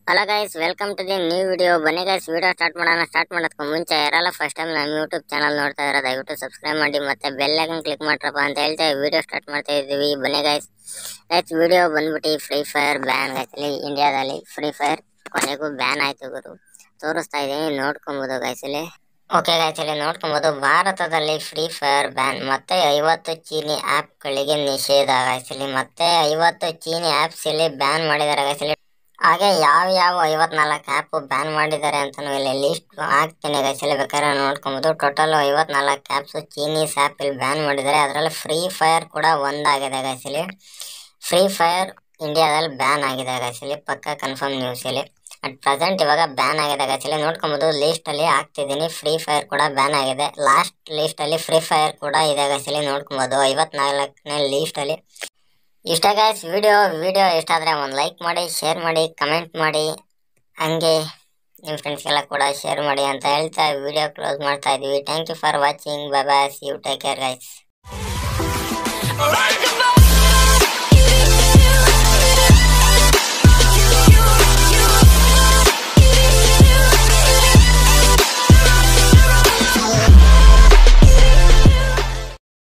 Hello guys welcome to the new video ಬನ್ನಿ guys video start ಮಾಡೋಣ start ಮಾಡೋದಕ್ಕೂ ಮುಂಚೆ ಯಾರೆಲ್ಲ ಫಸ್ಟ್ ಟೈಮ್ ನಮ್ಮ ಯೂಟ್ಯೂಬ್ ಚಾನಲ್ ನೋಡ್ತಾ ಇರೋ ದಯವಿಟ್ಟು ಸಬ್ಸ್ಕ್ರೈಬ್ ಮಾಡಿ ಮತ್ತೆ ಬೆಲ್ ಐಕನ್ ಕ್ಲಿಕ್ ಮಾಡ್ರಪ್ಪ ಅಂತ ಹೇಳ್ತಾ ವಿಡಿಯೋ ಸ್ಟಾರ್ಟ್ ಮಾಡ್ತಾ ಇದ್ದೀವಿ ಬನ್ನಿ ಗೈಸ್ ಗೈಸ್ ವಿಡಿಯೋ ಬಂದ್ಬಿಟ್ಟು ಫ್ರೀ ಫೈರ್ ಬ್ಯಾನ್ ಆಯ್ತಲ್ಲಿ ಇಂಡಿಯಾದಲ್ಲಿ ಫ್ರೀ ಫೈರ್ ಕೊನೆಗೂ ಬ್ಯಾನ್ ಆಯ್ತು ಗುರು ತೋರಿಸ್ತಾ ಇದ್ದೀನಿ ನೋಡ್ಕೊಬೋದು ಗೈಸ್ ಇಲ್ಲಿ ಓಕೆ ಗೈಸ್ ಇಲ್ಲಿ ನೋಡ್ಕೊಬೋದು ಭಾರತದಲ್ಲಿ ಫ್ರೀ ಫೈರ್ ಬ್ಯಾನ್ ಮತ್ತೆ ಐವತ್ತು ಚೀನಿ ಆ್ಯಪ್ಗಳಿಗೆ ನಿಷೇಧ ಗೈಸ್ ಇಲ್ಲಿ ಮತ್ತೆ ಐವತ್ತು ಚೀನಿ ಆ್ಯಪ್ಸ್ ಇಲ್ಲಿ ಬ್ಯಾನ್ ಮಾಡಿದ್ದಾರೆ ಗೈಸ್ ಇಲ್ಲಿ ಹಾಗೆ ಯಾವ ಯಾವ ಐವತ್ನಾಲ್ಕು ಆ್ಯಪ್ ಬ್ಯಾನ್ ಮಾಡಿದ್ದಾರೆ ಅಂತ ಇಲ್ಲಿ ಲಿಸ್ಟ್ ಹಾಕ್ತೀನಿ ಗೈಸ್ ಇಲ್ಲಿ ಬೇಕಾದ್ರೆ ನೋಡ್ಕೊಬೋದು ಟೋಟಲ್ ಐವತ್ನಾಲ್ಕು ಆ್ಯಪ್ಸ್ ಚೀನೀಸ್ ಆ್ಯಪ್ ಇಲ್ಲಿ ಬ್ಯಾನ್ ಮಾಡಿದ್ದಾರೆ ಅದರಲ್ಲಿ ಫ್ರೀ ಫೈರ್ ಕೂಡ ಒಂದಾಗಿದೆ ಗೈಸ್ ಇಲ್ಲಿ ಫ್ರೀ ಫೈರ್ ಇಂಡಿಯಾದಲ್ಲಿ ಬ್ಯಾನ್ ಆಗಿದೆ ಗೈಸ್ ಇಲ್ಲಿ ಪಕ್ಕ ಕನ್ಫರ್ಮ್ ನ್ಯೂಸ್ ಇಲ್ಲಿ ಅಟ್ ಪ್ರೆಸೆಂಟ್ ಇವಾಗ ಬ್ಯಾನ್ ಆಗಿದೆ ಗೈಸ್ ಇಲ್ಲಿ ನೋಡ್ಕೊಬೋದು ಲಿಸ್ಟ್ ಅಲ್ಲಿ ಹಾಕ್ತಿದ್ದೀನಿ ಫ್ರೀ ಫೈರ್ ಕೂಡ ಬ್ಯಾನ್ ಆಗಿದೆ ಲಾಸ್ಟ್ ಲಿಸ್ಟ್ ಅಲ್ಲಿ ಫ್ರೀ ಫೈರ್ ಕೂಡ ಇದೆ ಗೈಸ್ ಇಲ್ಲಿ ನೋಡ್ಕೊಬೋದು ಐವತ್ನಾಲ್ಕನೇ ಲಿಸ್ಟ್ ಅಲ್ಲಿ ಇಷ್ಟ ಗೈಸ್ ವಿಡಿಯೋ ವಿಡಿಯೋ ಇಷ್ಟ ಆದರೆ ಒಂದು ಲೈಕ್ ಮಾಡಿ ಶೇರ್ ಮಾಡಿ ಕಮೆಂಟ್ ಮಾಡಿ ಹಂಗೆ ನಿಮ್ಮ ಫ್ರೆಂಡ್ಸ್ಗೆಲ್ಲ ಕೂಡ ಶೇರ್ ಮಾಡಿ ಅಂತ ಹೇಳ್ತಾ ವಿಡಿಯೋ ಕ್ಲೋಸ್ ಮಾಡ್ತಾ ಇದ್ವಿ thank you for watching bye bye you take care guys Alright, goodbye.